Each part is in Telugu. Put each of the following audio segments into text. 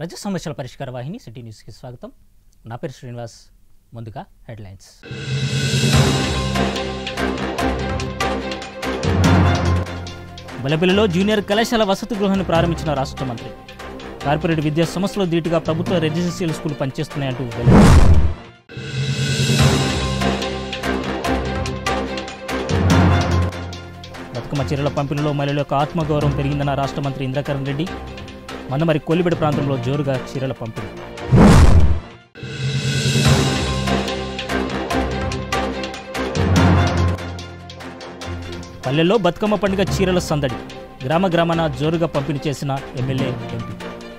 ప్రజా సమస్యల పరిష్కార వాహిని సిటీ న్యూస్కి స్వాగతం నా పేరు శ్రీనివాస్ ముందుగా హెడ్లైన్స్ బలపిల్లిలో జూనియర్ కళాశాల వసతి గృహాన్ని ప్రారంభించిన రాష్ట్ర మంత్రి కార్పొరేట్ విద్యా సంస్థలో ధీటుగా ప్రభుత్వ రెసిడెన్షియల్ స్కూల్ పనిచేస్తున్నాయంటూ వెల్లడి బతుకమ్మ చీరల పంపిణీలో మహిళల యొక్క ఆత్మగౌరవం పెరిగిందన్న రాష్ట్ర మంత్రి ఇంద్రకరణ్ రెడ్డి మందమరి కొల్లిబెడ ప్రాంతంలో జోరుగా చీరల పంపిణీ పల్లెల్లో బతుకమ్మ పండుగ చీరల సందడి గ్రామ గ్రామాన జోరుగా పంపిణీ చేసిన ఎమ్మెల్యే ఎంపీ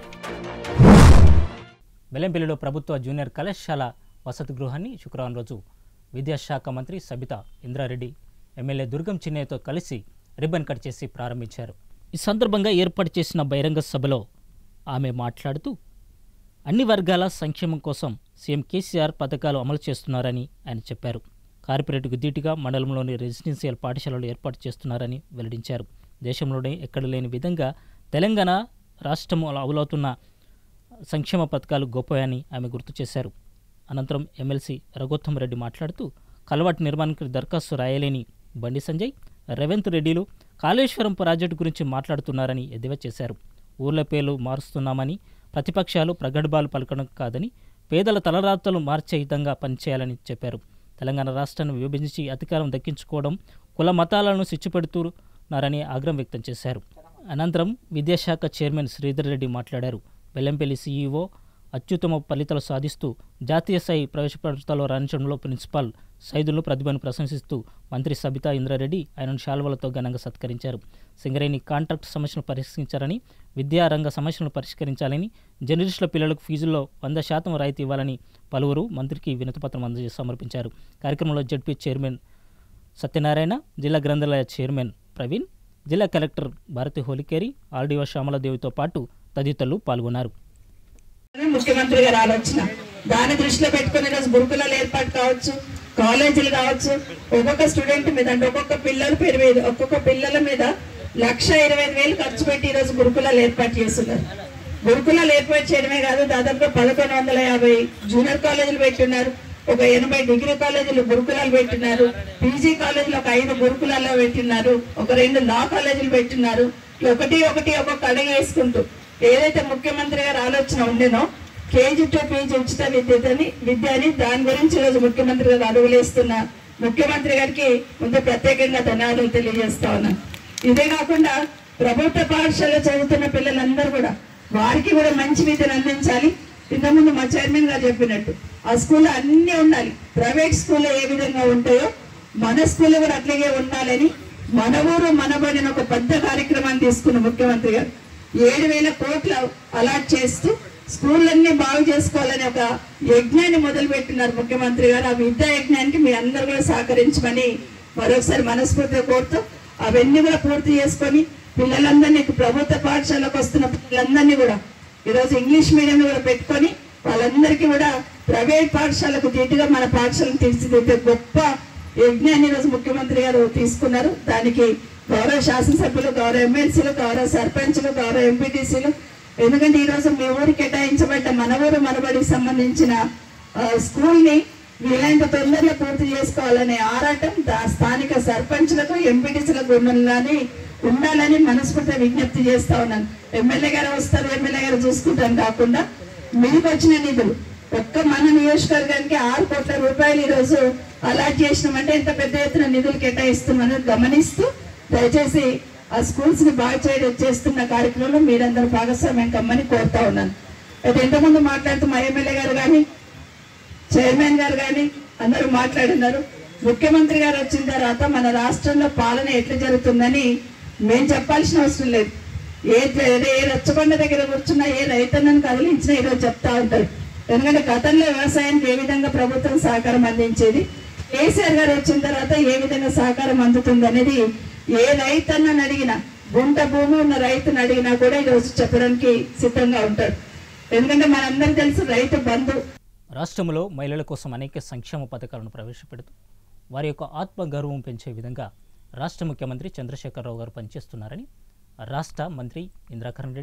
వెల్లంపల్లిలో ప్రభుత్వ జూనియర్ కళాశాల వసతి గృహాన్ని శుక్రవారం రోజు విద్యాశాఖ మంత్రి సబితా ఇంద్రారెడ్డి ఎమ్మెల్యే దుర్గం చిన్నయ్యతో కలిసి రిబ్బన్ కట్ చేసి ప్రారంభించారు ఈ సందర్భంగా ఏర్పాటు చేసిన బహిరంగ సభలో ఆమె మాట్లాడుతూ అన్ని వర్గాల సంక్షేమం కోసం సీఎం కేసీఆర్ పథకాలు అమలు చేస్తున్నారని ఆయన చెప్పారు కార్పొరేట్కు ధీటుగా మండలంలోని రెసిడెన్షియల్ పాఠశాలలు ఏర్పాటు చేస్తున్నారని వెల్లడించారు దేశంలోనే ఎక్కడ లేని విధంగా తెలంగాణ రాష్ట్రం అమలవుతున్న సంక్షేమ పథకాలు గొప్పవని ఆమె గుర్తు చేశారు అనంతరం ఎమ్మెల్సీ రఘోత్తమ్ రెడ్డి మాట్లాడుతూ కలవాటి నిర్మాణానికి దరఖాస్తు రాయలేని బండి సంజయ్ రేవంత్ రెడ్డిలు కాళేశ్వరం ప్రాజెక్టు గురించి మాట్లాడుతున్నారని ఎద్దేవా చేశారు ఊర్ల పేర్లు మారుస్తున్నామని ప్రతిపక్షాలు ప్రగడ్భాలు పలకడం కాదని పేదల తలరాతలు మార్చే విధంగా పనిచేయాలని చెప్పారు తెలంగాణ రాష్ట్రాన్ని విభజించి అధికారం దక్కించుకోవడం కుల మతాలను సిచ్చుపెడుతున్నారని ఆగ్రహం వ్యక్తం చేశారు అనంతరం విద్యాశాఖ చైర్మన్ శ్రీధర్ రెడ్డి మాట్లాడారు వెల్లంపల్లి సీఈఓ అత్యుత్తమ ఫలితాలు సాధిస్తూ జాతీయ స్థాయి ప్రవేశపెడతలో రాణించడంలో ప్రిన్సిపాల్ సైదులు ప్రతిభను ప్రశంసిస్తూ మంత్రి సబితా ఇంద్రారెడ్డి ఆయనను శాల్వలతో ఘనంగా సత్కరించారు సింగరేణి కాంట్రాక్ట్ సమస్యను పరిష్కరించారని విద్యారంగ సమస్యలను పరిష్కరించాలని జర్నలిస్టుల పిల్లలకు ఫీజుల్లో వంద శాతం రాయితీ ఇవ్వాలని పలువురు మంత్రికి వినతిపత్రం అందజేసి సమర్పించారు కార్యక్రమంలో జడ్పీ చైర్మన్ సత్యనారాయణ జిల్లా గ్రంథాలయ చైర్మన్ ప్రవీణ్ జిల్లా కలెక్టర్ భారతి హోలికేరి ఆర్డీఓ శ్యామలదేవితో పాటు తదితరులు పాల్గొన్నారు ముఖ్యమంత్రి గారు ఆలోచన దాన్ని దృష్టిలో పెట్టుకుని ఈరోజు గురుకులాలు ఏర్పాటు కావచ్చు కాలేజీలు కావచ్చు ఒక్కొక్క స్టూడెంట్ మీద అంటే ఒక్కొక్క పిల్లల పేరు మీద ఒక్కొక్క పిల్లల మీద లక్ష ఇరవై ఐదు వేలు ఖర్చు పెట్టి ఈరోజు గురుకులాలు ఏర్పాటు చేస్తున్నారు గురుకులాలు ఏర్పాటు చేయడమే కాదు దాదాపుగా పదకొండు వందల యాభై జూనియర్ కాలేజీలు పెట్టున్నారు ఒక ఎనభై డిగ్రీ కాలేజీలు గురుకులాలు పెట్టినారు పీజీ కాలేజీలు ఒక ఐదు గురుకులాల్లో పెట్టినారు ఒక రెండు లా కాలేజీలు పెట్టినారు ఇట్లా ఒకటి ఒకటి ఒక్కొక్క అడుగు వేసుకుంటూ ఏదైతే ముఖ్యమంత్రి గారు ఆలోచన ఉండేనో కేజీ టు పీజీ ఉచిత విద్యని విద్య అని దాని గురించి ఈరోజు ముఖ్యమంత్రి గారు అడుగులేస్తున్న ముఖ్యమంత్రి గారికి ముందు ప్రత్యేకంగా ధన్యవాదాలు తెలియజేస్తా ఉన్నాను ఇదే కాకుండా ప్రభుత్వ పాఠశాలలో చదువుతున్న పిల్లలందరూ కూడా వారికి కూడా మంచి విద్యను అందించాలి ఇంతకుముందు మా చైర్మన్ గారు చెప్పినట్టు ఆ స్కూల్లో అన్నీ ఉండాలి ప్రైవేట్ స్కూల్లో ఏ విధంగా ఉంటాయో మన స్కూల్లో కూడా అట్లాగే ఉండాలని మన ఊరు మనబడిన ఒక పెద్ద కార్యక్రమాన్ని తీసుకున్న ముఖ్యమంత్రి గారు ఏడు వేల కోట్లు అలాట్ చేస్తూ స్కూళ్ళన్నీ బాగు చేసుకోవాలని ఒక యజ్ఞాన్ని మొదలుపెట్టినారు ముఖ్యమంత్రి గారు ఆ విద్యా యజ్ఞానికి మీ అందరూ కూడా సహకరించమని మరొకసారి మనస్ఫూర్తిగా కోరుతూ అవన్నీ కూడా పూర్తి చేసుకొని పిల్లలందరినీ ప్రభుత్వ పాఠశాలకు వస్తున్న పిల్లలందరినీ కూడా ఈరోజు ఇంగ్లీష్ మీడియం కూడా పెట్టుకొని వాళ్ళందరికీ కూడా ప్రైవేట్ పాఠశాలకు ధీటుగా మన పాఠశాలను తీర్చిదిద్దే గొప్ప యజ్ఞాన్ని ఈరోజు ముఖ్యమంత్రి గారు తీసుకున్నారు దానికి గౌరవ శాసనసభ్యులు గౌరవ ఎమ్మెల్సీలు గౌరవ సర్పంచ్లు గౌరవ ఎంపీటీసీలు ఎందుకంటే ఈరోజు మీ ఊరు కేటాయించబడ్డ మన ఊరు మనబడికి సంబంధించిన ఆ, స్కూల్ని వీలైనంత తొందరగా పూర్తి చేసుకోవాలనే ఆరాటం దా స్థానిక సర్పంచ్లకు ఎంపీటీసీలకు ఉండాలని ఉండాలని మనస్ఫూర్తిగా విజ్ఞప్తి చేస్తా ఉన్నాను ఎమ్మెల్యే గారు వస్తారు ఎమ్మెల్యే గారు చూసుకుంటాను కాకుండా మీకు వచ్చిన నిధులు ఒక్క మన నియోజకవర్గానికి ఆరు కోట్ల రూపాయలు ఈ రోజు అలాట్ చేసినామంటే ఎంత పెద్ద ఎత్తున నిధులు కేటాయిస్తున్నామని గమనిస్తూ దయచేసి ఆ స్కూల్స్ ని బాగా చేయడం చేస్తున్న కార్యక్రమంలో మీరందరూ భాగస్వామ్యం కమ్మని కోరుతా ఉన్నాను అయితే ఇంతకుముందు మాట్లాడుతూ మా ఎమ్మెల్యే గారు కానీ చైర్మన్ గారు కానీ అందరూ మాట్లాడినారు ముఖ్యమంత్రి గారు వచ్చిన తర్వాత మన రాష్ట్రంలో పాలన ఎట్లా జరుగుతుందని మేము చెప్పాల్సిన అవసరం లేదు ఏ ఏ- ఏ రచ్చబండ దగ్గర కూర్చున్నా ఏ రైతన్నను కదిలించినా ఈరోజు చెప్తా ఉంటారు ఎందుకంటే గతంలో వ్యవసాయానికి ఏ విధంగా ప్రభుత్వం సహకారం అందించేది కేసీఆర్ గారు వచ్చిన తర్వాత ఏ విధంగా సహకారం అందుతుంది అనేది ఏ రైతన్నని అడిగినా గుంట భూమి ఉన్న రైతుని అడిగినా కూడా ఈరోజు చెప్పడానికి సిద్ధంగా ఉంటాడు ఎందుకంటే మనందరికీ తెలుసు రైతు బంధు రాష్ట్రంలో మహిళల కోసం అనేక సంక్షేమ పథకాలను ప్రవేశపెడుతూ వారి యొక్క ఆత్మగౌరవం పెంచే విధంగా రాష్ట్ర ముఖ్యమంత్రి చంద్రశేఖరరావు గారు పనిచేస్తున్నారని రాష్ట్ర మంత్రి ఇంద్రాకరణ్ రెడ్డి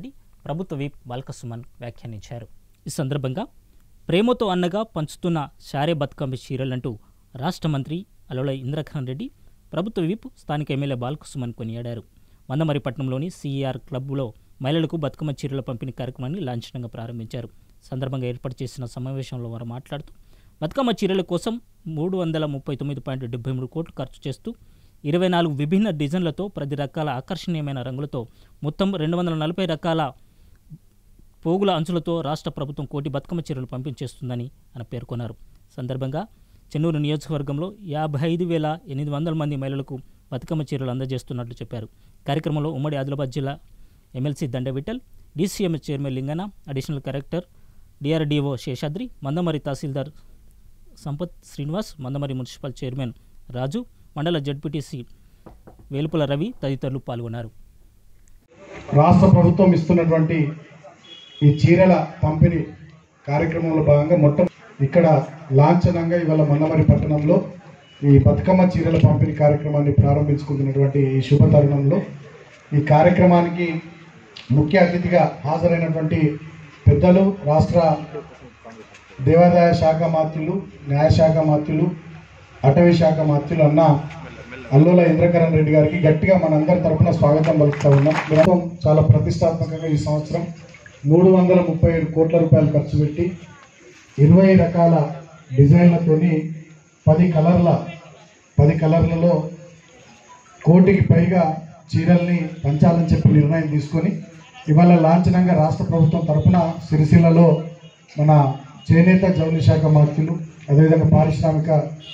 ప్రభుత్వ విప్ బాల్కసుమన్ వ్యాఖ్యానించారు ఈ సందర్భంగా ప్రేమతో అన్నగా పంచుతున్న శారే బతుకమ్మ చీరలంటూ రాష్ట్ర మంత్రి అలోల ఇంద్రకరణ్ రెడ్డి ప్రభుత్వ విప్ స్థానిక ఎమ్మెల్యే బాల్కసుమన్ కొనియాడారు మందమరిపట్నంలోని సిఈఆర్ క్లబ్లో మహిళలకు బతుకమ్మ చీరల పంపిణీ కార్యక్రమాన్ని లాంఛనంగా ప్రారంభించారు సందర్భంగా ఏర్పాటు చేసిన సమావేశంలో వారు మాట్లాడుతూ బతుకమ్మ చీరల కోసం మూడు వందల ముప్పై తొమ్మిది పాయింట్ డెబ్బై మూడు కోట్లు ఖర్చు చేస్తూ ఇరవై నాలుగు విభిన్న డిజైన్లతో పది రకాల ఆకర్షణీయమైన రంగులతో మొత్తం రెండు వందల నలభై రకాల పోగుల అంచులతో రాష్ట్ర ప్రభుత్వం కోటి బతుకమ్మ చీరలు పంపించేస్తుందని ఆయన పేర్కొన్నారు సందర్భంగా చెన్నూరు నియోజకవర్గంలో యాభై ఐదు వేల ఎనిమిది వందల మంది మహిళలకు బతుకమ్మ చీరలు అందజేస్తున్నట్లు చెప్పారు కార్యక్రమంలో ఉమ్మడి ఆదిలాబాద్ జిల్లా MLC Danda Vithal DCM chairman Lingana additional collector DRDO Seshadri Mandamarri tahsildar Sampath Srinivas Mandamarri municipal chairman Raju మండల జడ్పీటీసీ వేలుపుల రవి తదితరులు పాల్గొన్నారు రాష్ట్ర ప్రభుత్వం ఇస్తున్నటువంటి ఈ చీరల పంపిణీ కార్యక్రమంలో భాగంగా మొట్ట ఇక్కడ లాంఛనంగా ఇవాళ మన్నమరి పట్టణంలో ఈ బతుకమ్మ చీరల పంపిణీ కార్యక్రమాన్ని ప్రారంభించుకుంటున్నటువంటి ఈ శుభ తరుణంలో ఈ కార్యక్రమానికి ముఖ్య అతిథిగా హాజరైనటువంటి పెద్దలు రాష్ట్ర దేవాదాయ శాఖ మాత్యులు న్యాయశాఖ మాత్యులు అటవీ శాఖ మాత్యులు అన్న అల్లోల ఇంద్రకరణ్ రెడ్డి గారికి గట్టిగా మనందరి తరపున స్వాగతం పలుకుతా ఉన్నాం ప్రభుత్వం చాలా ప్రతిష్టాత్మకంగా ఈ సంవత్సరం మూడు వందల ముప్పై ఏడు కోట్ల రూపాయలు ఖర్చు పెట్టి ఇరవై రకాల డిజైన్లతోని పది కలర్ల పది కలర్లలో కోటికి పైగా చీరల్ని పంచాలని చెప్పి నిర్ణయం తీసుకొని ఇవాళ లాంఛనంగా రాష్ట్ర ప్రభుత్వం తరపున సిరిసిల్లలో మన చేనేత జౌళి శాఖ మంత్రులు అదేవిధంగా పారిశ్రామిక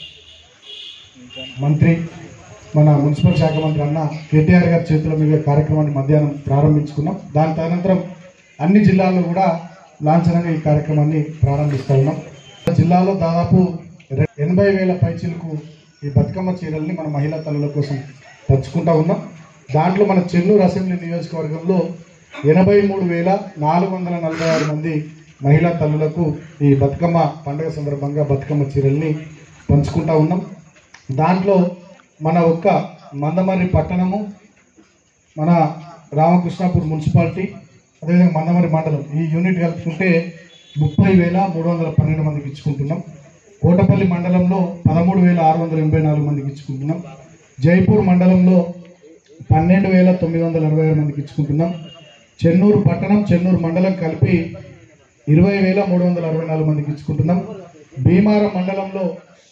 మంత్రి మన మున్సిపల్ శాఖ మంత్రి అన్న కేటీఆర్ గారి చేతుల మీద కార్యక్రమాన్ని మధ్యాహ్నం ప్రారంభించుకున్నాం దాని తదనంతరం అన్ని జిల్లాల్లో కూడా లాంఛనంగా ఈ కార్యక్రమాన్ని ప్రారంభిస్తా ఉన్నాం జిల్లాలో దాదాపు రె- ఎనభై వేల పైచీలకు ఈ బతుకమ్మ చీరల్ని మన మహిళా తల్లుల కోసం పంచుకుంటా ఉన్నాం దాంట్లో మన చెన్నూరు అసెంబ్లీ నియోజకవర్గంలో ఎనభై మూడు వేల నాలుగు వందల నలభై ఆరు మంది మహిళా తల్లులకు ఈ బతుకమ్మ పండుగ సందర్భంగా బతుకమ్మ చీరల్ని పంచుకుంటా ఉన్నాం దాంట్లో మన ఒక్క మందమర్రి పట్టణము మన రామకృష్ణాపూర్ మున్సిపాలిటీ అదేవిధంగా మందమరి మండలం ఈ యూనిట్ కలుపుకుంటే ముప్పై వేల మూడు వందల పన్నెండు మందికి ఇచ్చుకుంటున్నాం కోటపల్లి మండలంలో పదమూడు వేల ఆరు వందల ఎనభై నాలుగు మందికి ఇచ్చుకుంటున్నాం జైపూర్ మండలంలో పన్నెండు వేల తొమ్మిది వందల అరవై ఆరు మందికి ఇచ్చుకుంటున్నాం చెన్నూరు పట్టణం చెన్నూరు మండలం కలిపి ఇరవై వేల మూడు వందల అరవై నాలుగు మందికి ఇచ్చుకుంటున్నాం భీమారం మండలంలో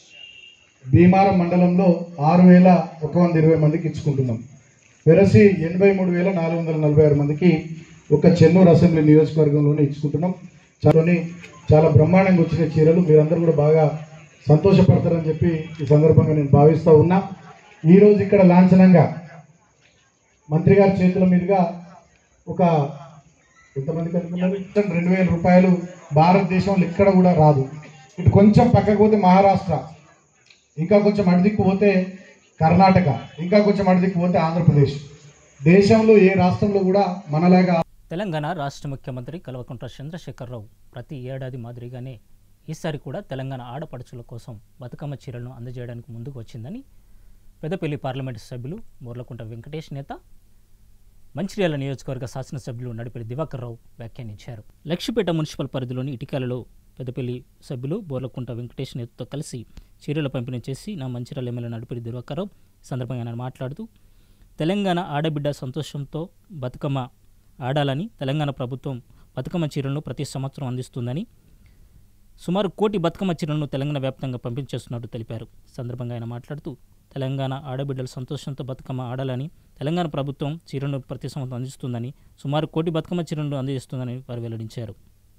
భీమారం మండలంలో ఆరు వేల ఒక వంద ఇరవై మందికి ఇచ్చుకుంటున్నాం వెరసి ఎనభై మూడు వేల నాలుగు వందల నలభై ఆరు మందికి ఒక చెన్నూరు అసెంబ్లీ నియోజకవర్గంలోనే ఇచ్చుకుంటున్నాం చాలాని చాలా బ్రహ్మాండంగా వచ్చిన చీరలు మీరందరూ కూడా బాగా సంతోషపడతారని చెప్పి ఈ సందర్భంగా నేను భావిస్తూ ఉన్నా ఈరోజు ఇక్కడ లాంఛనంగా మంత్రి గారి చేతుల మీదుగా ఒక ఎంతమందికి అనుకున్నారు రెండు వేల రూపాయలు భారతదేశంలో ఎక్కడ కూడా రాదు ఇటు కొంచెం పక్కకు పోతే మహారాష్ట్ర ఇంకా కొంచెం అడిదిక్కు పోతే కర్ణాటక ఇంకా కొంచెం అడిదిక్కు పోతే ఆంధ్రప్రదేశ్ దేశంలో ఏ రాష్ట్రంలో కూడా మనలాగా తెలంగాణ రాష్ట్ర ముఖ్యమంత్రి కల్వకుంట్ల చంద్రశేఖరరావు ప్రతి ఏడాది మాదిరిగానే ఈసారి కూడా తెలంగాణ ఆడపడుచుల కోసం బతుకమ్మ చీరలను అందజేయడానికి ముందుకు వచ్చిందని పెద్దపల్లి పార్లమెంటు సభ్యులు మూర్లకుంట వెంకటేష్ నేత మంచిర్యాల నియోజకవర్గ శాసనసభ్యులు నడిపల్లి దివాకర్ రావు వ్యాఖ్యానించారు లక్ష్మీపేట మున్సిపల్ పరిధిలోని ఇటికాలలో పెద్దపల్లి సభ్యులు బోర్లకుంట వెంకటేష్ నేతతో కలిసి చీరల పంపిణీ చేసి నా మంచిర్యాల ఎమ్మెల్యే నడిపల్లి దివాకర్ రావు ఈ సందర్భంగా ఆయన మాట్లాడుతూ తెలంగాణ ఆడబిడ్డ సంతోషంతో బతుకమ్మ ఆడాలని తెలంగాణ ప్రభుత్వం బతుకమ్మ చీరలను ప్రతి సంవత్సరం అందిస్తుందని సుమారు కోటి బతుకమ్మ చీరలను తెలంగాణ వ్యాప్తంగా పంపించేస్తున్నట్టు తెలిపారు ఈ సందర్భంగా ఆయన మాట్లాడుతూ తెలంగాణ ఆడబిడ్డలు సంతోషంతో బతుకమ్మ ఆడాలని తెలంగాణ ప్రభుత్వం చీరలను ప్రతి సంవత్సరం అందిస్తుందని సుమారు కోటి బతుకమ్మ చీరలను అందజేస్తుందని వారు వెల్లడించారు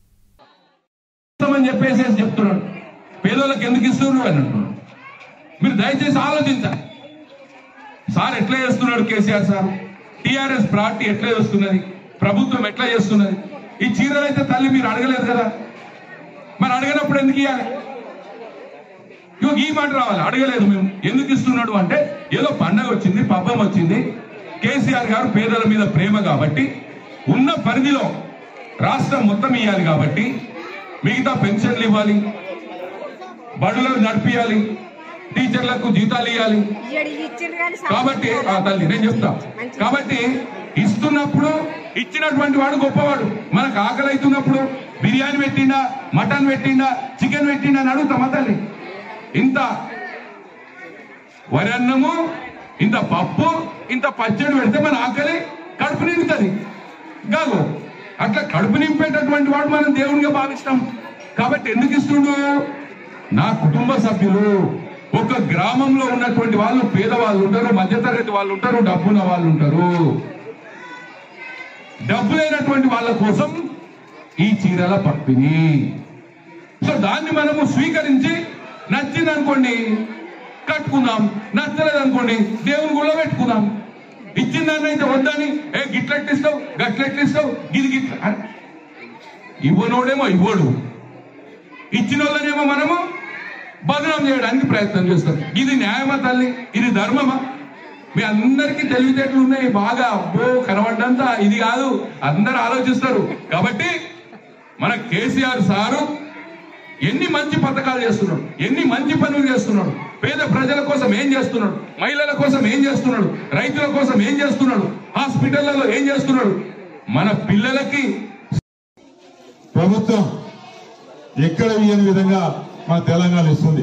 ఇస్తామని చెప్పేసి చెప్తున్నాడు పేదోళ్ళకి ఎందుకు ఇస్తున్నారు అని అంటున్నాడు మీరు దయచేసి ఆలోచించాలి సార్ ఎట్లా చేస్తున్నాడు కేసీఆర్ సార్ టిఆర్ఎస్ పార్టీ ఎట్లా చేస్తున్నది ప్రభుత్వం ఎట్లా చేస్తున్నది ఈ చీరలు అయితే తల్లి మీరు అడగలేదు కదా మరి అడగనప్పుడు ఎందుకు ఇవ్వాలి ఇగో ఈ మాట రావాలి అడగలేదు మేము ఎందుకు ఇస్తున్నాడు అంటే ఏదో పండగ వచ్చింది పబ్బం వచ్చింది కేసీఆర్ గారు పేదల మీద ప్రేమ కాబట్టి ఉన్న పరిధిలో రాష్ట్రం మొత్తం ఇవ్వాలి కాబట్టి మిగతా పెన్షన్లు ఇవ్వాలి బడులను నడిపియాలి టీచర్లకు జీతాలు ఇవ్వాలి ఈడ ఇచ్చిండ్రు కానీ కాబట్టి ఆ తల్లి నేను చెప్తా కాబట్టి ఇస్తున్నప్పుడు ఇచ్చినటువంటి వాడు గొప్పవాడు మనకు ఆకలి అవుతున్నప్పుడు బిర్యానీ పెట్టిండా మటన్ పెట్టిండా చికెన్ పెట్టిండా అని అడుగుతామా తల్లి ఇంత వరి అన్నము ఇంత పప్పు ఇంత పచ్చడి పెడితే మన ఆకలి కడుపు నిండుతుంది కాదు అట్లా కడుపు నింపేటటువంటి వాడు మనం దేవునిగా భావిస్తాం కాబట్టి ఎందుకు ఇస్తుండు నా కుటుంబ సభ్యులు ఒక గ్రామంలో ఉన్నటువంటి వాళ్ళు పేదవాళ్ళు ఉంటారు మధ్యతరగతి వాళ్ళు ఉంటారు డబ్బున్న వాళ్ళు ఉంటారు డబ్బు లేనటువంటి వాళ్ళ కోసం ఈ చీరల పంపిణీ సో దాన్ని మనము స్వీకరించి నచ్చింది అనుకోండి కట్టుకుందాం నచ్చలేదు అనుకోండి దేవుని గుళ్ళో పెట్టుకుందాం ఇచ్చిన దాన్ని అయితే వద్దని ఏ గిట్లెట్టిస్తావు గట్లెట్టిస్తావు ఇది గిట్ల అరే, ఇవ్వనోడేమో ఇవ్వడు ఇచ్చిన వాళ్ళనేమో మనము బదనాం చేయడానికి ప్రయత్నం చేస్తాం ఇది న్యాయమా తల్లి ఇది ధర్మమా మీ అందరికీ తెలివితేటలు ఉన్నాయి బాగా అబ్బో కనబడ్డంతా ఇది కాదు అందరు ఆలోచిస్తారు కాబట్టి మన కేసీఆర్ సారు ఎన్ని మంచి పథకాలు చేస్తున్నాడు ఎన్ని మంచి పనులు చేస్తున్నాడు పేద ప్రజల కోసం ఏం చేస్తున్నాడు మహిళల కోసం ఏం చేస్తున్నాడు రైతుల కోసం ఏం చేస్తున్నాడు హాస్పిటళ్లలో ఏం చేస్తున్నాడు మన పిల్లలకి ప్రభుత్వం ఎక్కడ ఇయ్యని విధంగా మన తెలంగాణ ఇస్తుంది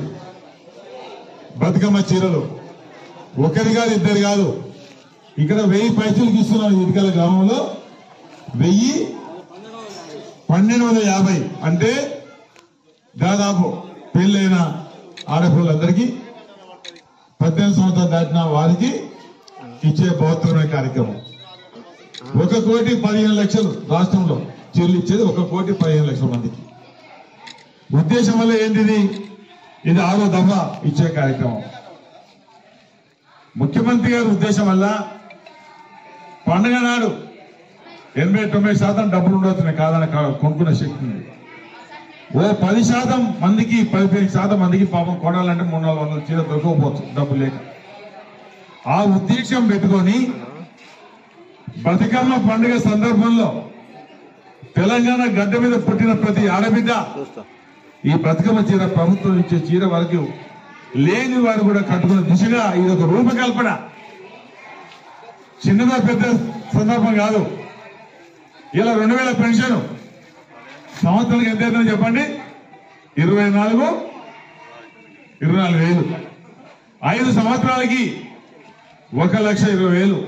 బతుకమ్మ చీరలు ఒకరి కాదు ఇద్దరు కాదు ఇక్కడ వెయ్యి పైసలకి ఇస్తున్నాను ఇటుకల గ్రామంలో వెయ్యి పన్నెండు వందల యాభై అంటే దాదాపు పెళ్ళైన ఆడపిల్లలందరికీ పద్దెనిమిది సంవత్సరాలు దాటిన వారికి ఇచ్చే బహుత్తరమైన కార్యక్రమం ఒక కోటి పదిహేను లక్షలు రాష్ట్రంలో చీరలు ఇచ్చేది ఒక కోటి పదిహేను లక్షల మందికి ఉద్దేశం వల్ల ఏంటిది ఇది ఆరో దఫా ఇచ్చే కార్యక్రమం ముఖ్యమంత్రి గారి ఉద్దేశం వల్ల పండుగ నాడు ఎనభై తొంభై శాతం డబ్బులు ఉండవుతున్నాయి కాదని కా- కొనుక్కునే శక్తి ఉంది ఓ పది శాతం మందికి పదిహేను శాతం మందికి పాపం కొనాలంటే మూడు నాలుగు వందల చీర దొరకకపోవచ్చు డబ్బు లేక ఆ ఉద్దేశం పెట్టుకొని బతుకమ్మ పండుగ సందర్భంలో తెలంగాణ గడ్డ మీద పుట్టిన ప్రతి ఆడబిడ్డ ఈ బతుకమ్మ చీర ప్రభుత్వం ఇచ్చే చీర వరకు లేని వారు కూడా కట్టుకున్న దిశగా ఇది ఒక రూపకల్పన చిన్నదా పెద్ద సందర్భం కాదు ఇలా రెండు వేల పెన్షన్ సంవత్సరానికి ఎంత అవుతుందో చెప్పండి ఇరవై నాలుగు ఇరవై నాలుగు వేలు ఐదు సంవత్సరాలకి ఒక లక్ష ఇరవై వేలు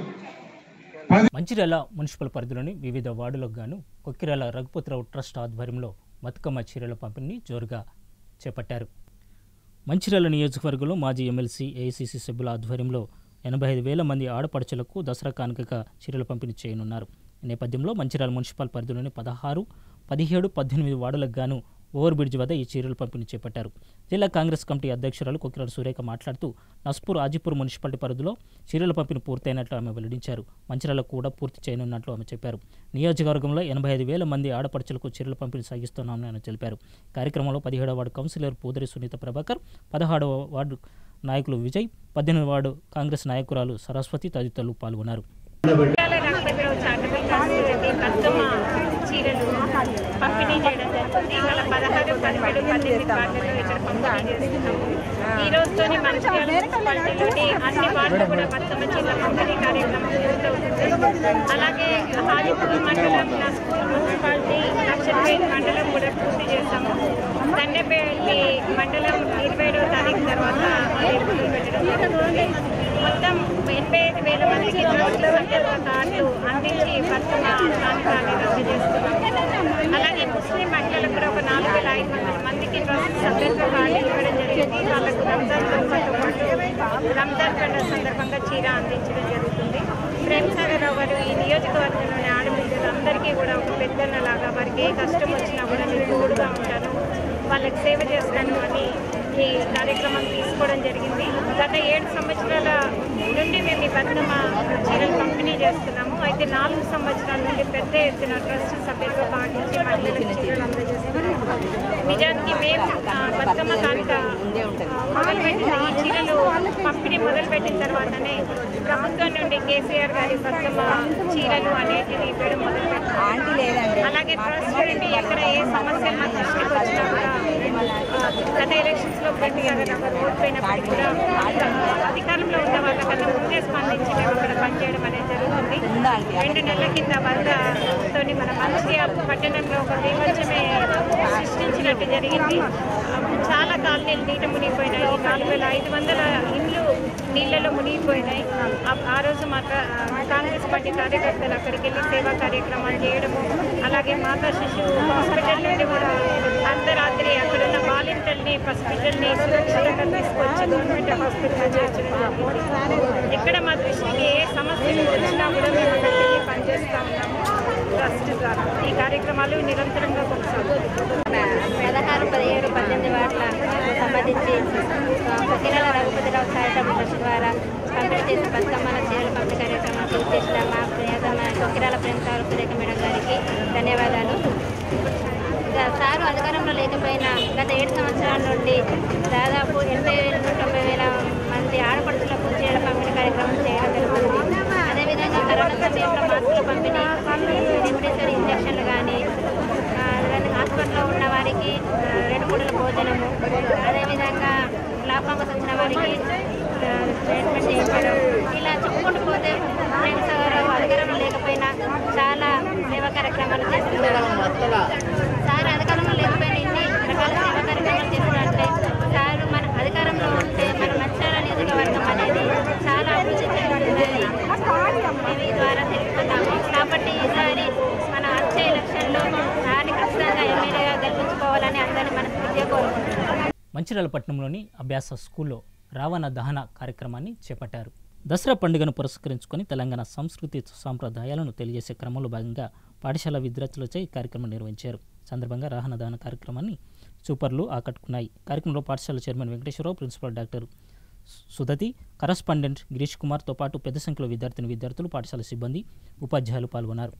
మంచిర్యాల మున్సిపల్ పరిధిలోని వివిధ వార్డులకు గాను కొక్కిరాల రఘుపతిరావు ట్రస్ట్ ఆధ్వర్యంలో బతుకమ్మ చీరల పంపిణీ జోరుగా చేపట్టారు మంచిర్యాల నియోజకవర్గంలో మాజీ ఎమ్మెల్సీ ఏఐసీసీ సభ్యుల ఆధ్వర్యంలో ఎనభై ఐదు వేల మంది ఆడపడుచులకు దసరా కానుకగా చీరల పంపిణీ చేయనున్నారు ఈ నేపథ్యంలో మంచిర్యాల మున్సిపల్ పరిధిలోని పదహారు పదిహేడు పద్దెనిమిది వార్డులకు గాను ఓవర్ బ్రిడ్జ్ వద్ద ఈ చీరల పంపిణీ చేపట్టారు జిల్లా కాంగ్రెస్ కమిటీ అధ్యక్షురాలు కొకిరాల సురేఖ మాట్లాడుతూ నస్పూర్ ఆజిపూర్ మున్సిపాలిటీ పరిధిలో చీరల పంపిణీ పూర్తయినట్లు ఆమె వెల్లడించారు మంచిర్యాల కూడా పూర్తి చేయనున్నట్లు ఆమె చెప్పారు నియోజకవర్గంలో ఎనభై ఐదు వేల మంది ఆడపడుచులకు చీరల పంపిణీ సాగిస్తున్నామని ఆయన తెలిపారు కార్యక్రమంలో పదిహేడవ వార్డు కౌన్సిలర్ పూదరి సునీత ప్రభాకర్ పదహాడవ వార్డు నాయకులు విజయ్ పద్దెనిమిది వార్డు కాంగ్రెస్ నాయకురాలు సరస్వతి తదితరులు పాల్గొన్నారు చీరాల రంగపతిరావు చారిటబుల్ ట్రస్ట్ నుండి బతుకమ్మ చీరలు పంపిణీ చేయడం జరుగుతుంది ఇవాళ పదహారు పదిహేడు పద్దెనిమిది వార్డులలో ఇక్కడ పంపిణీ చేస్తున్నాము ఈ రోజుతోని మంచిర్యాల మున్సిపాలిటీలోని అన్ని వార్డులు కూడా బతుకమ్మ చీరల పంపిణీ కార్యక్రమం పూర్తవుతుంది అలాగే హాజీపూర్ మండలం నస్పూర్ మున్సిపాలిటీ లక్షపేట్ మండలం కూడా పూర్తి చేస్తాము దండపల్లి మండలం ఇరవై ఏడవ తారీఖు తర్వాత ఎన్నికలు పెట్టడం జరుగుతుంది మొత్తం ఎనభై ఐదు వేల మందికి ట్రస్ట్ సభ్యత్వ కార్డు అందించి బతుకమ్మ కానుకలు అందజేస్తున్నాం అలాగే ముస్లిం మహిళలకు కూడా ఒక నాలుగు వేల ఐదు వందల మందికి ట్రస్ట్ సభ్యత్వ కార్డు ఇవ్వడం జరిగింది వాళ్ళకు రంజాన్ పండుగతో పాటు రంజాన్ పండుగ సందర్భంగా చీర అందించడం జరుగుతుంది ప్రేమసాగరరావు గారు ఈ నియోజకవర్గంలోని ఆడబిడ్డలందరికీ కూడా ఒక పెద్దన్నలాగా వారికి ఏ కష్టం వచ్చినా కూడా నేను తోడుగా ఉంటాను వాళ్ళకి సేవ చేస్తాను అని ఈ కార్యక్రమం తీసుకోవడం జరిగింది గత ఏడు సంవత్సరాల నుండి మేము ఈ బతుకమ్మ చీరలు పంపిణీ చేస్తున్నాము అయితే నాలుగు సంవత్సరాల నుండి పెద్ద ఎత్తున ట్రస్ట్ సభ్యులుగా పాటించి మహిళలకు చీరలు అందజేస్తున్నాము నిజానికి మేము ఆ, బతుకమ్మ కానుక ఆ, మొదలుపెట్టిన ఈ చీరలు పంపిణీ పంపిణీ మొదలుపెట్టిన తర్వాతనే ప్రభుత్వం నుండి కేసీఆర్ గారి బతుకమ్మ చీరలు అనేటివి ఇవ్వడం మొదలుపెట్టారు అలాగే ట్రస్ట్ నుండి ఎక్కడ ఏ సమస్య మా దృష్టికి వచ్చినా కూడా ఆ, గత ఎలక్షన్స్ లో గట్టిగా నాకు ఓడిపోయినప్పటికీ కూడా ఆ, అధికారంలో ఉన్న వాళ్ళకన్నా ముందే స్పందించి మేము అక్కడ పనిచేయడం అనేది జరుగుతుంది రెండు నెలల కింద వరదతో మన మంచిర్యాల పట్టణంలో ఒక బీభత్సమే సృష్టించినట్టు జరిగింది ఆ, చాలా కాలనీలు నీట మునిగిపోయినాయి నాలుగు వేల ఐదు వందల ఇండ్లు నీళ్ళలో మునిగిపోయినాయి ఆ- ఆ రోజు మాత్రం కాంగ్రెస్ పార్టీ కార్యకర్తలు అక్కడికి వెళ్ళి సేవా కార్యక్రమాలు చేయడము అలాగే మాతా శిశువు హాస్పిటల్ నుండి కూడా అర్ధరాత్రి అక్కడ ఉన్న బాలింతల్ని పసిబిడ్డల్ని సురక్షితంగా తీసుకొచ్చి గవర్నమెంట్ హాస్పిటల్ చేర్చడం జరిగింది ఇక్కడ మా దృష్టికి ఏ సమస్యలు వచ్చినా కూడా మేము అక్కడికి వెళ్ళి పనిచేస్తా ఉన్నాము ట్రస్ట్ ద్వారా ఈ కార్యక్రమాలు నిరంతరంగా కొనసాగుతాయి పదహారు పదిహేడు పద్దెనిమిది వాట్ల సంబంధించి కొకిరాల రఘుపతిరావు చారిటబుల్ ట్రస్ట్ ద్వారా పంపిణీ చేసిన బతుకమ్మల చీరల పంపిణీ కార్యక్రమానికి ఉద్దేశించిన మా ప్రియతమ కొకిరాల ప్రేమ సార్ సురేఖ మేడం గారికి ధన్యవాదాలు ఇక సారు అధికారంలో లేకపోయినా గత ఏడు సంవత్సరాల నుండి దాదాపు ఎనభై వేల నుండి తొంభై వేల మంది ఆడపడుచులకు చీరల పంపిణీ కార్యక్రమం చేయడం జరుగుతుంది అదేవిధంగా కరోనా సమయంలో మాస్కుల పంపిణీ రెమ్డెసివిర్ ఇంజక్షన్లు కానీ హాస్పిటల్లో ఉన్న వారికి ఆ, రెండు పూటల భోజనము అదేవిధంగా లాభంగా వచ్చిన వారికి ఆ, ట్రీట్మెంట్ చేయించడం ఇలా చెప్పుకుంటూ పోతే ఫ్రెండ్స్ ఎవరు అధికారంలో లేకపోయినా చాలా సేవా కార్యక్రమాలు చేస్తున్నారు సార్ అధికారంలో లేకపోయినా ఇన్ని రకాల సేవా కార్యక్రమాలు చేస్తున్నట్లే సార్ మన అధికారంలో ఉంటే మన మంచాల నియోజకవర్గం అనేది చాలా అభివృద్ధి చెందుతుందని మేము ఈ ద్వారా తెలుసుకున్నాము కాబట్టి ఈసారి మన వచ్చే ఎలక్షన్లో సార్ని ఖచ్చితంగా ఎమ్మెల్యేగా గెలిపించుకోవాలని అందరినీ మనస్ఫూర్తిగా కోరుకుంటున్నాం మంచిర్యాల పట్టణంలోని అభ్యాస స్కూల్లో రావణ దహన కార్యక్రమాన్ని చేపట్టారు దసరా పండుగను పురస్కరించుకొని తెలంగాణ సంస్కృతి సాంప్రదాయాలను తెలియజేసే క్రమంలో భాగంగా పాఠశాల విద్యార్థులచే ఈ కార్యక్రమం నిర్వహించారు సందర్భంగా రాహన దహన కార్యక్రమాన్ని సూపర్లు ఆకట్టుకున్నాయి కార్యక్రమంలో పాఠశాల chairman Venkateswara Rao principal doctor Sudhathi correspondent Girish కుమార్తో పాటు పెద్ద సంఖ్యలో విద్యార్థిని విద్యార్థులు పాఠశాల సిబ్బంది ఉపాధ్యాయులు పాల్గొన్నారు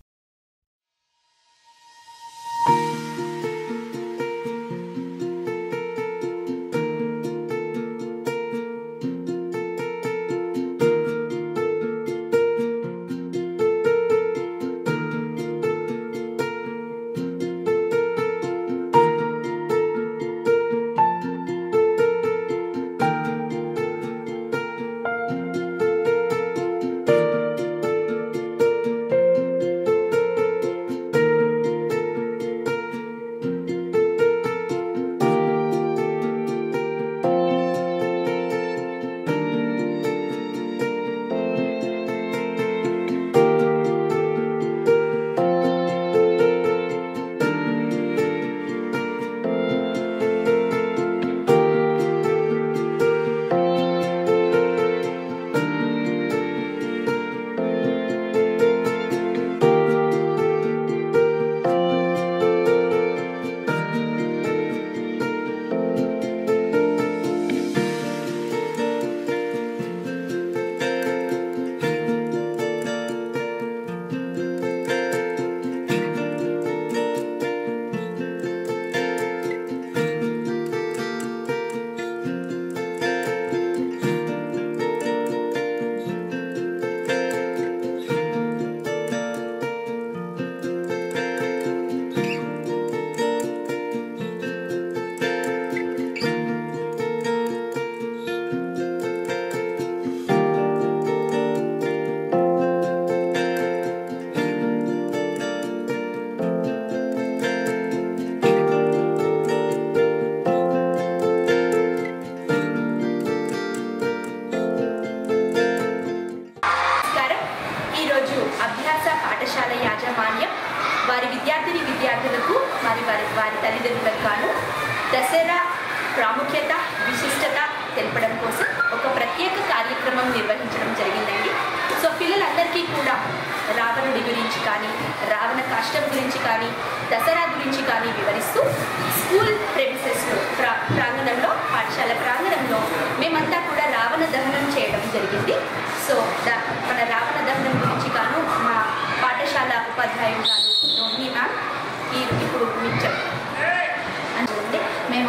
నమస్కారం ఈరోజు అభ్యాస పాఠశాల యాజమాన్యం వారి విద్యార్థిని విద్యార్థులకు మరి వారి వారి తల్లిదండ్రులకు గాను దసరా ప్రాముఖ్యత విశిష్టత తెలపడం కోసం ఒక ప్రత్యేక కార్యక్రమం నిర్వహించడం జరిగిందండి సో పిల్లలందరికీ కూడా రావణుడి గురించి కానీ రావణ కాష్టం గురించి కానీ దసరా గురించి కానీ వివరిస్తూ స్కూల్ ప్రెమిసెస్లో ప్రా ప్రాంగణంలో పాఠశాల ప్రాంగణంలో మేమంతా కూడా రావణ దహనం చేయడం జరిగింది సో ద మన రావణ దహనం గురించి గాను మా పాఠశాల ఉపాధ్యాయులు గాను రోహిణి మ్యామ్ ఈ ఇప్పుడు మీకు చెప్తాను అంటే మేము అభ్యాస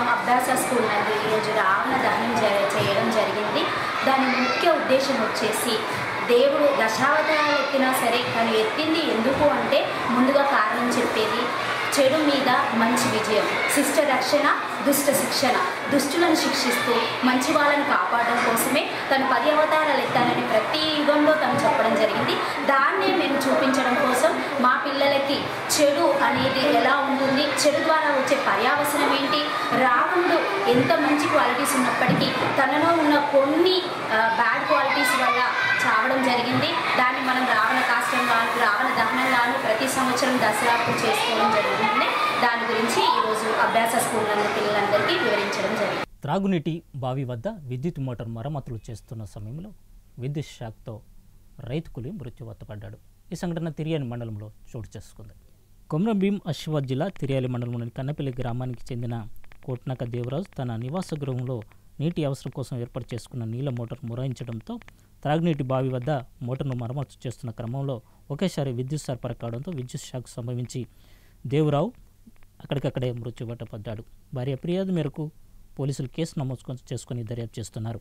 అభ్యాస స్కూల్ నందు ఈరోజు రావణ దహనం జర- చేయడం జరిగింది దాని ముఖ్య ఉద్దేశం వచ్చేసి దేవుడు దశావతారాలు ఎత్తినా సరే తను ఎత్తింది ఎందుకు అంటే ముందుగా కారణం చెప్పేది చెడు మీద మంచి విజయం శిష్ట రక్షణ దుష్ట శిక్షణ దుష్టులను శిక్షిస్తూ మంచి వాళ్ళని కాపాడడం కోసమే తను పది అవతారాలు ఎత్తానని ప్రతి యుగంలో తను చెప్పడం జరిగింది దాన్నే మేము చూపించడం కోసం మా పిల్లలకి చెడు అనేది ఎలా ఉంటుంది చెడు ద్వారా వచ్చే పర్యావసనం ఏంటి రావణుడు ఎంత మంచి క్వాలిటీస్ ఉన్నప్పటికీ తనలో ఉన్న కొన్ని బ్యాడ్ క్వాలిటీస్ వల్ల చావడం జరిగింది దాన్ని మనం రావణ కాష్టం గాను రావణ దహనం గాను ప్రతి సంవత్సరం దసరాకు చేసుకోవడం జరుగుతుంది దాని గురించి ఈరోజు అభ్యాస స్కూళ్ళ పిల్లలందరికీ వివరించడం జరిగింది త్రాగునీటి బావి వద్ద విద్యుత్ మోటార్ మరమ్మతులు చేస్తున్న సమయంలో విద్యుత్ షాక్తో రైతు కూలి మృత్యువాత పడ్డాడు ఈ సంఘటన తిరియాని మండలంలో చోటు చేసుకుంది కొమ్రంభీం అశ్వాద్ జిల్లా తిరియాలి మండలంలోని కన్నపల్లి గ్రామానికి చెందిన కోట్నక దేవరాజు తన నివాస గృహంలో నీటి అవసరం కోసం ఏర్పాటు చేసుకున్న నీళ్ళ మోటార్ మొరాయించడంతో త్రాగునీటి బావి వద్ద మోటార్ను మరమ్మతు చేస్తున్న క్రమంలో ఒకేసారి విద్యుత్ సరఫరా కావడంతో విద్యుత్ షాక్ సంభవించి దేవరావు అక్కడికక్కడే మృత్యువాత పడ్డాడు భార్య ఫిర్యాదు మేరకు పోలీసులు కేసు నమోదు చేసుకుని దర్యాప్తు చేస్తున్నారు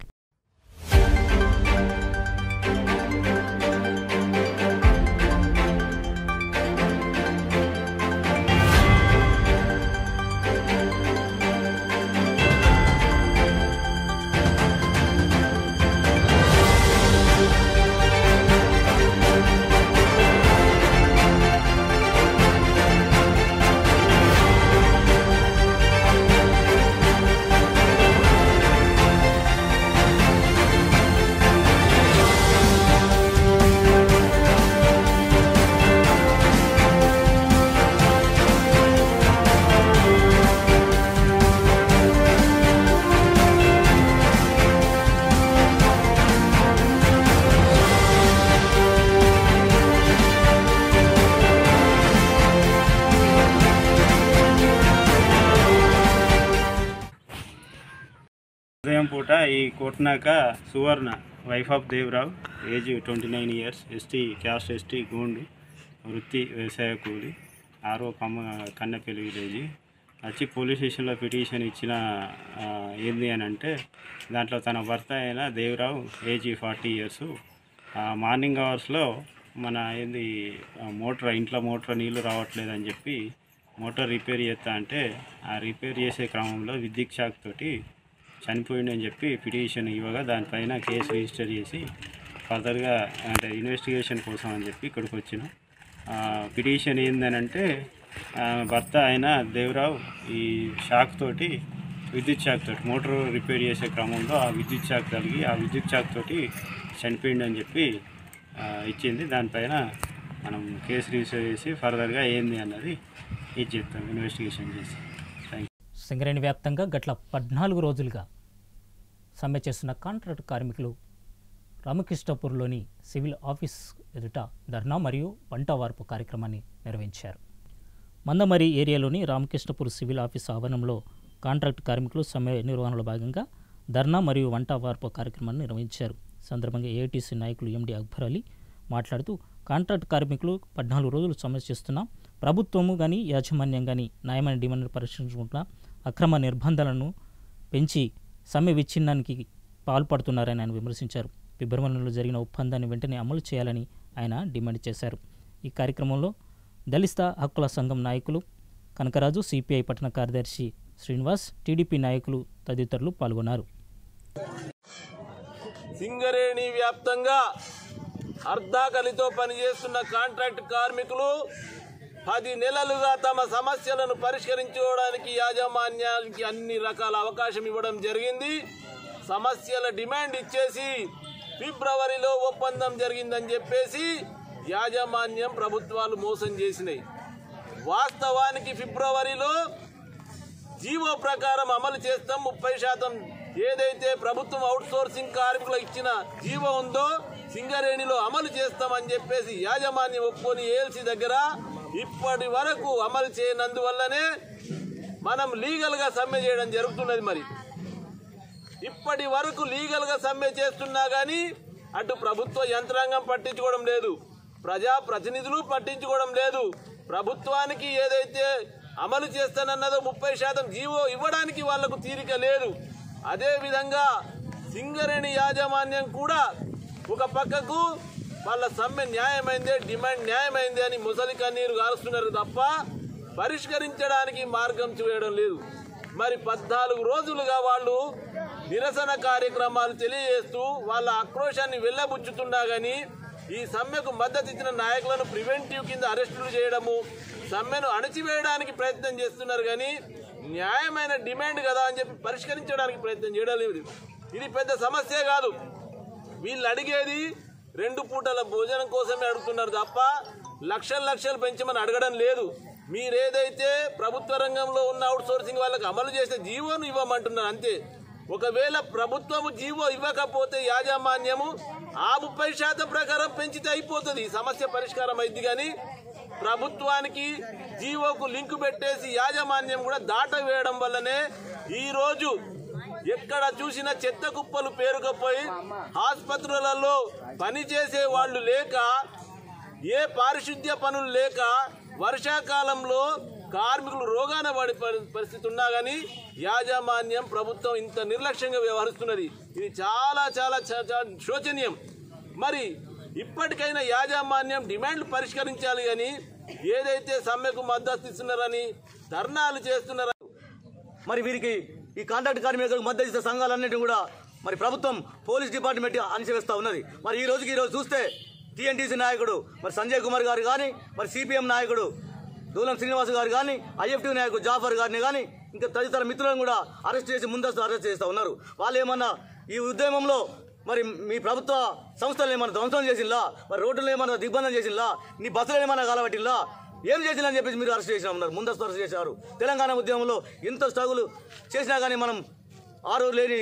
ఉదయం పూట ఈ Kotnaka Suvarna wife of Devarao age twenty nine years ST caste ST Gond వృత్తి వ్యవసాయ కూలి ఆరో కమ్మ కన్నెపల్లి విలేజ్ వచ్చి పోలీస్ స్టేషన్లో పిటిషన్ ఇచ్చిన ఆ, ఏంది అని అంటే దాంట్లో తన భర్త అయిన Devarao age forty years morning అవర్స్లో మన ఏంది ఆ, మోటార్ ఇంట్లో మోటార్ నీళ్లు రావట్లేదు అని చెప్పి మోటార్ రిపేర్ చేస్తా అంటే ఆ రిపేర్ చేసే క్రమంలో విద్యుత్ షాక్ తోటి చనిపోయింది చెప్పి పిటిషన్ ఇవ్వగా దానిపైన కేసు రిజిస్టర్ చేసి ఫర్దర్గా అంటే ఇన్వెస్టిగేషన్ కోసం అని చెప్పి ఇక్కడికి వచ్చినాం పిటిషన్ ఏందనంటే ఆ, భర్త అయిన దేవరావు ఈ షాక్ తోటి విద్యుత్ షాక్ తోటి మోటార్ రిపేర్ చేసే క్రమంలో ఆ విద్యుత్ షాక్ కలిగి ఆ విద్యుత్ షాక్ తోటి చనిపోయింది అని చెప్పి ఆ, ఇచ్చింది దానిపైన మనం కేసు రిజిస్టర్ చేసి ఫర్దర్గా ఏంది అన్నది ఇది చెప్తాం ఇన్వెస్టిగేషన్ చేసి థ్యాంక్ సింగరేణి వ్యాప్తంగా గట్ల పద్నాలుగు రోజులుగా సమ్మె చేస్తున్న కాంట్రాక్ట్ కార్మికులు రామకృష్ణపూర్లోని సివిల్ ఆఫీస్ ఎదుట ధర్నా మరియు వంట వార్పు కార్యక్రమాన్ని నిర్వహించారు మందమరి ఏరియాలోని రామకృష్ణపూర్ సివిల్ ఆఫీస్ ఆవరణంలో కాంట్రాక్ట్ కార్మికులు సమ్మె నిర్వహణలో భాగంగా ధర్నా మరియు వంట వార్పు కార్యక్రమాన్ని నిర్వహించారు సందర్భంగా ఏఐటీసీ నాయకులు ఎండి అక్బర్ అలీ మాట్లాడుతూ కాంట్రాక్ట్ కార్మికులు పద్నాలుగు రోజులు సమ్మె చేస్తున్నా ప్రభుత్వము కానీ యాజమాన్యం కానీ న్యాయమైన డిమాండ్ను పరిష్కరించుకుంటున్న అక్రమ నిర్బంధాలను పెంచి సమ్మె విచ్ఛిన్నానికి పాల్పడుతున్నారని ఆయన విమర్శించారు ఫిబ్రవరి నెలలో జరిగిన ఒప్పందాన్ని వెంటనే అమలు చేయాలని ఆయన డిమాండ్ చేశారు ఈ కార్యక్రమంలో దళిత హక్కుల సంఘం నాయకులు కనకరాజు సిపిఐ పట్టణ కార్యదర్శి శ్రీనివాస్ టీడీపీ నాయకులు తదితరులు పాల్గొన్నారు సింగరేణి వ్యాప్తంగా అర్ధాకలితో పనిచేస్తున్న కాంట్రాక్ట్ కార్మికులు పది నెలలుగా తమ సమస్యలను పరిష్కరించుకోవడానికి యాజమాన్యానికి అన్ని రకాల అవకాశం ఇవ్వడం జరిగింది సమస్యల డిమాండ్ ఇచ్చేసి ఫిబ్రవరిలో ఒప్పందం జరిగిందని చెప్పేసి యాజమాన్యం ప్రభుత్వాలు మోసం చేసినాయి వాస్తవానికి ఫిబ్రవరిలో జీవో ప్రకారం అమలు చేస్తాం ముప్పై శాతం ఏదైతే ప్రభుత్వం అవుట్ సోర్సింగ్ కార్మికులకు ఇచ్చిన జీవో ఉందో సింగరేణిలో అమలు చేస్తామని చెప్పేసి యాజమాన్యం ఒప్పుకొని ఏఎల్సీ దగ్గర ఇప్పటి వరకు అమలు చేయనందువల్లనే మనం లీగల్ గా సమ్మె చేయడం జరుగుతున్నది మరి ఇప్పటి వరకు లీగల్ గా సమ్మె చేస్తున్నా గానీ అటు ప్రభుత్వ యంత్రాంగం పట్టించుకోవడం లేదు ప్రజా ప్రతినిధులు పట్టించుకోవడం లేదు ప్రభుత్వానికి ఏదైతే అమలు చేస్తానన్నదో ముప్పై శాతం జీవో ఇవ్వడానికి వాళ్లకు తీరిక లేదు అదే విధంగా సింగరేణి యాజమాన్యం కూడా ఒక పక్కకు వాళ్ళ సమ్మె న్యాయమైందే డిమాండ్ న్యాయమైందే అని ముసలి కన్నీరు కారుస్తున్నారు తప్ప పరిష్కరించడానికి మార్గం చూయడం లేదు మరి పద్నాలుగు రోజులుగా వాళ్ళు నిరసన కార్యక్రమాలు తెలియజేస్తూ వాళ్ళ ఆక్రోశాన్ని వెళ్ళబుచ్చుతున్నా గానీ ఈ సమ్మెకు మద్దతు ఇచ్చిన నాయకులను ప్రివెంటివ్ కింద అరెస్టులు చేయడము సమ్మెను అణచివేయడానికి ప్రయత్నం చేస్తున్నారు కానీ న్యాయమైన డిమాండ్ కదా అని చెప్పి పరిష్కరించడానికి ప్రయత్నం చేయడం లేదు ఇది పెద్ద సమస్య కాదు వీళ్ళు అడిగేది రెండు పూటల భోజనం కోసమే అడుగుతున్నారు తప్ప లక్షలు లక్షలు పెంచమని అడగడం లేదు మీరేదైతే ప్రభుత్వ రంగంలో ఉన్న అవుట్ సోర్సింగ్ వాళ్ళకి అమలు చేసే జీవోను ఇవ్వమంటున్నారు అంతే ఒకవేళ ప్రభుత్వము జీవో ఇవ్వకపోతే యాజమాన్యము ఆ ముప్పై శాతం ప్రకారం పెంచితే అయిపోతుంది ఈ సమస్య పరిష్కారం అయింది కానీ ప్రభుత్వానికి జీవోకు లింకు పెట్టేసి యాజమాన్యం కూడా దాట వేయడం వల్లనే ఈ రోజు ఎక్కడ చూసిన చెత్త కుప్పలు పేరుకపోయి ఆసుపత్రులలో పనిచేసే వాళ్ళు లేక ఏ పారిశుద్ధ్య పనులు లేక వర్షాకాలంలో కార్మికులు రోగాన పడి పరి- పరిస్థితి ఉన్నా కానీ యాజమాన్యం ప్రభుత్వం ఇంత నిర్లక్ష్యంగా వ్యవహరిస్తున్నది ఇది చాలా చాలా చా- చా- శోచనీయం మరి ఇప్పటికైనా యాజమాన్యం డిమాండ్లు పరిష్కరించాలి కానీ ఏదైతే సమ్మెకు మద్దతు ఇస్తున్నారని ధర్నాలు చేస్తున్నారని మరి వీరికి ఈ కాంట్రాక్ట్ కార్మికులకు మద్దతు ఇచ్చే సంఘాలన్నింటినీ కూడా మరి ప్రభుత్వం పోలీస్ డిపార్ట్మెంట్ అణిచివేస్తా ఉన్నది మరి ఈ రోజుకి ఈ రోజు చూస్తే టీఎన్టీసీ నాయకుడు మరి సంజయ్ కుమార్ గారు కానీ మరి సిపిఎం నాయకుడు దూలం శ్రీనివాస్ గారు కానీ ఐఎఫ్టీ నాయకుడు జాఫర్ గారిని కానీ ఇంకా తదితర మిత్రులను కూడా అరెస్ట్ చేసి ముందస్తు అరెస్ట్ చేస్తూ ఉన్నారు వాళ్ళు ఏమన్నా ఈ ఉద్యమంలో మరి మీ ప్రభుత్వ సంస్థలు ఏమన్నా ధ్వంసం చేసిందా మరి రోడ్లు ఏమన్నా దిగ్బంధం చేసిందా నీ బస్సులు ఏమన్నా కాలబట్టిందా ఏం చేసిందని చెప్పేసి మీరు అరెస్ట్ చేసినా ఉన్నారు ముందస్తు అరెస్ట్ చేశారు తెలంగాణ ఉద్యమంలో ఎంత స్ట్రగుల్ చేసినా కానీ మనం ఆ రోజు లేని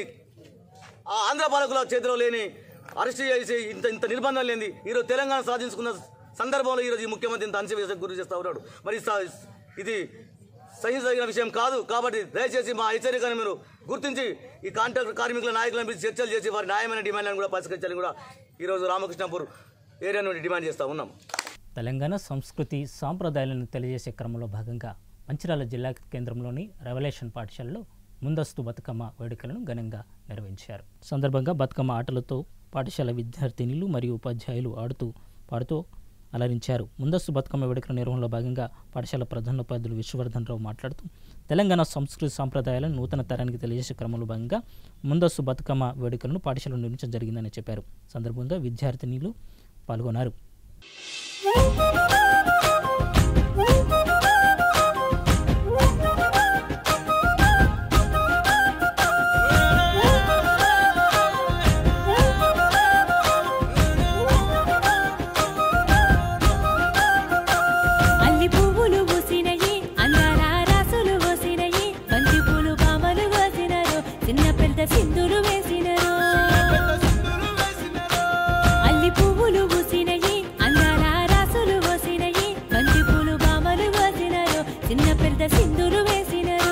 ఆ ఆంధ్ర పాలకుల చేతిలో లేని అరెస్ట్ చేసి ఇంత ఇంత నిర్బంధం లేని ఈరోజు తెలంగాణ సాధించుకున్న సందర్భంలో ఈరోజు ఈ ముఖ్యమంత్రి ఇంత అణచివేసకు గురి చేస్తూ ఉన్నాడు మరి స- ఇది సహించదగిన విషయం కాదు కాబట్టి దయచేసి మా హెచ్చరికను మీరు గుర్తించి ఈ కాంట్రాక్ట్ కార్మికుల నాయకులను పిలిచి చర్చలు చేసి వారి న్యాయమైన డిమాండ్లను కూడా పరిష్కరించాలని కూడా ఈరోజు రామకృష్ణాపూర్ ఏరియా నుండి డిమాండ్ చేస్తూ ఉన్నాం తెలంగాణ సంస్కృతి సాంప్రదాయాలను తెలియజేసే క్రమంలో భాగంగా మంచిర్యాల జిల్లా కేంద్రంలోని రెవల్యూషన్ పాఠశాలలో ముందస్తు బతుకమ్మ వేడుకలను ఘనంగా నిర్వహించారు సందర్భంగా బతుకమ్మ ఆటలతో పాఠశాల విద్యార్థినులు మరియు ఉపాధ్యాయులు ఆడుతూ పాడుతూ అలరించారు ముందస్తు బతుకమ్మ వేడుకల నిర్వహణలో భాగంగా పాఠశాల ప్రధానోపాధ్యులు విశ్వవర్ధన్ రావు మాట్లాడుతూ తెలంగాణ సంస్కృతి సాంప్రదాయాలను నూతన తరానికి తెలియజేసే క్రమంలో భాగంగా ముందస్తు బతుకమ్మ వేడుకలను పాఠశాలలో నిర్మించడం జరిగిందని చెప్పారు సందర్భంగా విద్యార్థినులు పాల్గొన్నారు అల్లి పువ్వులు పూసినయి అందాల రాసులు పోసినయి బంతి పూలు బామలు కోసినారు చిన్న పెద్ద సింధులు వేసినారు అల్లి పువ్వులు పూసినయి అందాల రాసులు పోసినయి బంతి పూలు బామలు కోసినారు చిన్న పెద్ద సింధులు వేసినారు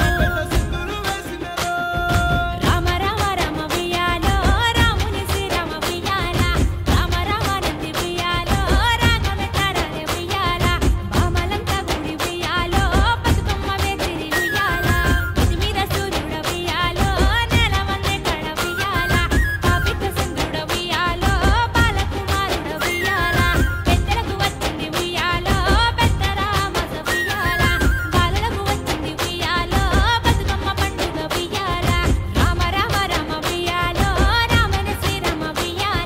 రామ రామ రామ వియాలో రాముని శ్రీరామ వియాల రామ రామ నంది వియాలో రాగమే తారాలే వియాల బామలంతా గుడి వియాలో బతుకమ్మ వేసిరి వియాల ఇది మీద సూర్యుడ వియాలో నెల వందే కడ వియాల పాపిక సుందరుడ వియాలో బాలకుమారుడ వియాల పెద్దలకు వచ్చింది వియాలో పెద్ద రామస వియాల బాలలకు వచ్చింది వియాలో బతుకమ్మ పండుగ వియాల రామ రామ రామ వియాలో రామన శ్రీరామ వియాల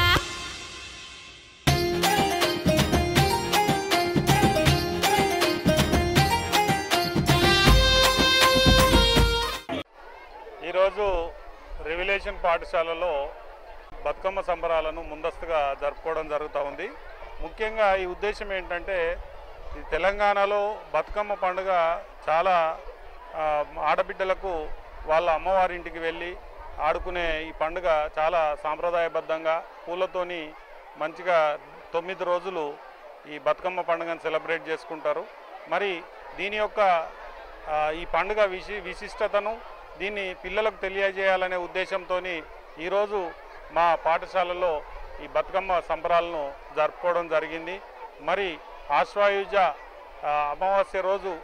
ఈరోజు రెవల్యూషన్ పాఠశాలలో బతుకమ్మ సంబరాలను ముందస్తుగా జరుపుకోవడం జరుగుతూ ఉంది ముఖ్యంగా ఈ ఉద్దేశం ఏంటంటే ఈ తెలంగాణలో బతుకమ్మ పండుగ చాలా ఆ, ఆడబిడ్డలకు వాళ్ళ అమ్మవారింటికి వెళ్ళి ఆడుకునే ఈ పండుగ చాలా సాంప్రదాయబద్ధంగా పూలతోని మంచిగా తొమ్మిది రోజులు ఈ బతుకమ్మ పండుగను సెలబ్రేట్ చేసుకుంటారు మరి దీని యొక్క ఆ, ఈ పండుగ విశి విశిష్టతను దీన్ని పిల్లలకు తెలియజేయాలనే ఉద్దేశంతో ఈరోజు మా పాఠశాలలో ఈ బతుకమ్మ సంబరాలను జరుపుకోవడం జరిగింది మరి ఆశ్వాయుజ ఆ, అమావాస్య రోజు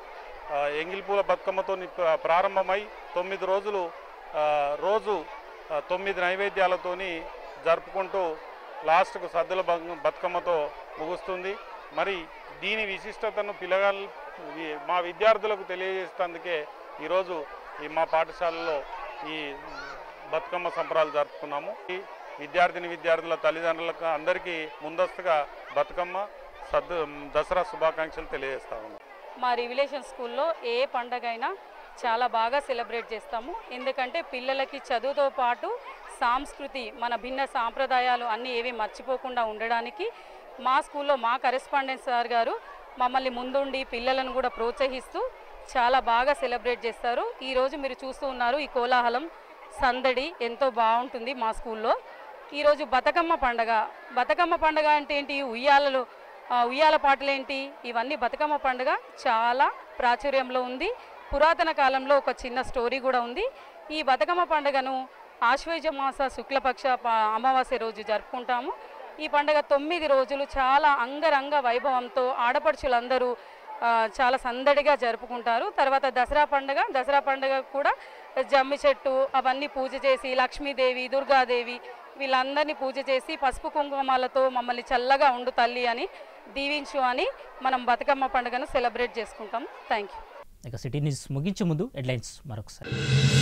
ఆ, ఎంగిలిపూల బతుకమ్మతో ప్రారంభమై తొమ్మిది రోజులు ఆ, రోజు ఆ, తొమ్మిది నైవేద్యాలతోని జరుపుకుంటూ లాస్ట్కు సద్దుల బ- బతుకమ్మతో ముగుస్తుంది మరి దీని విశిష్టతను పిల్లగాళ్ళు ఈ- మా విద్యార్థులకు తెలియజేసేందుకే ఈరోజు ఈ మా పాఠశాలలో ఈ బతుకమ్మ సంబరాలు జరుపుకున్నాము ఈ విద్యార్థిని విద్యార్థుల తల్లిదండ్రులకు అందరికీ ముందస్తుగా బతుకమ్మ సద్దు దసరా శుభాకాంక్షలు తెలియజేస్తా ఉన్నాం మా రివిలేషన్ స్కూల్లో ఏ పండగ అయినా చాలా బాగా సెలబ్రేట్ చేస్తాము ఎందుకంటే పిల్లలకి చదువుతో పాటు సాంస్కృతి మన భిన్న సాంప్రదాయాలు అన్నీ ఏవి మర్చిపోకుండా ఉండడానికి మా స్కూల్లో మా కరెస్పాండెంట్ సార్ గారు మమ్మల్ని ముందుండి పిల్లలను కూడా ప్రోత్సహిస్తూ చాలా బాగా సెలబ్రేట్ చేస్తారు ఈరోజు మీరు చూస్తూ ఉన్నారు ఈ కోలాహలం సందడి ఎంతో బాగుంటుంది మా స్కూల్లో ఈరోజు బతుకమ్మ పండగ బతుకమ్మ పండగ అంటే ఏంటి ఉయ్యాలలు ఆ, ఉయ్యాల పాటలేంటి ఇవన్నీ బతుకమ్మ పండుగ చాలా ప్రాచుర్యంలో ఉంది పురాతన కాలంలో ఒక చిన్న స్టోరీ కూడా ఉంది ఈ బతుకమ్మ పండుగను ఆశ్వేజ మాస శుక్లపక్ష ప- అమావాస్య రోజు జరుపుకుంటాము ఈ పండుగ తొమ్మిది రోజులు చాలా అంగరంగ వైభవంతో ఆడపడుచులందరూ ఆ, చాలా సందడిగా జరుపుకుంటారు తర్వాత దసరా పండుగ దసరా పండుగ కూడా జమ్మి చెట్టు అవన్నీ పూజ చేసి లక్ష్మీదేవి దుర్గాదేవి వీళ్ళందరినీ పూజ చేసి పసుపు కుంకుమాలతో మమ్మల్ని చల్లగా ఉండు తల్లి అని దీవించు అని మనం బతుకమ్మ పండుగను సెలబ్రేట్ చేసుకుంటాం థ్యాంక్ యూ ఇక సిటీ న్యూస్ ముగించే ముందు హెడ్లైన్స్ మరొకసారి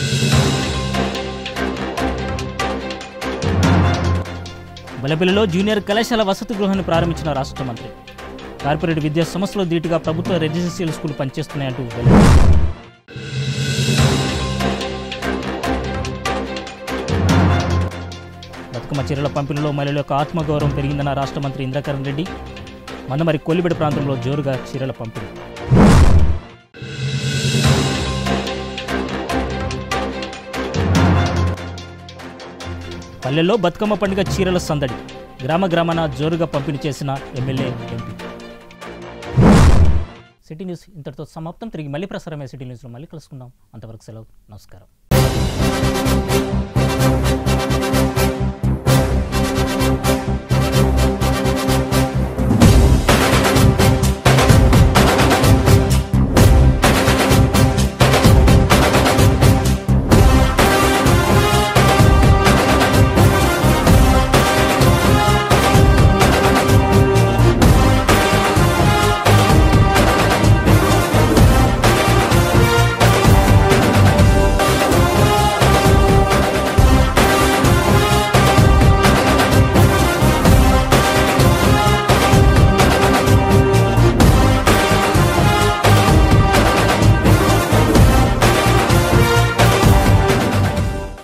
బలపిల్లిలో జూనియర్ కళాశాల వసతి గృహాన్ని ప్రారంభించిన రాష్ట్ర మంత్రి కార్పొరేట్ విద్యా సంస్థలో ధీటుగా ప్రభుత్వ రెసిడెన్షియల్ స్కూల్ పనిచేస్తున్నాయంటూ వెల్లడి బతుకమ్మ చీరల పంపిణీలో మహిళల యొక్క ఆత్మగౌరవం పెరిగిందన్న రాష్ట్ర మంత్రి ఇంద్రకరణ్ రెడ్డి మందమరి కొల్లిబెడి ప్రాంతంలో జోరుగా చీరల పంపిణీ పల్లెల్లో బతుకమ్మ పండుగ చీరల సందడి గ్రామ గ్రామాన జోరుగా పంపిణీ చేసిన ఎమ్మెల్యే ఎంపీ సిటీ న్యూస్ ఇంతటితో సమాప్తం తిరిగి మళ్ళీ ప్రసారమే సిటీ న్యూస్లో మళ్ళీ కలుసుకుందాం అంతవరకు సెలవు నమస్కారం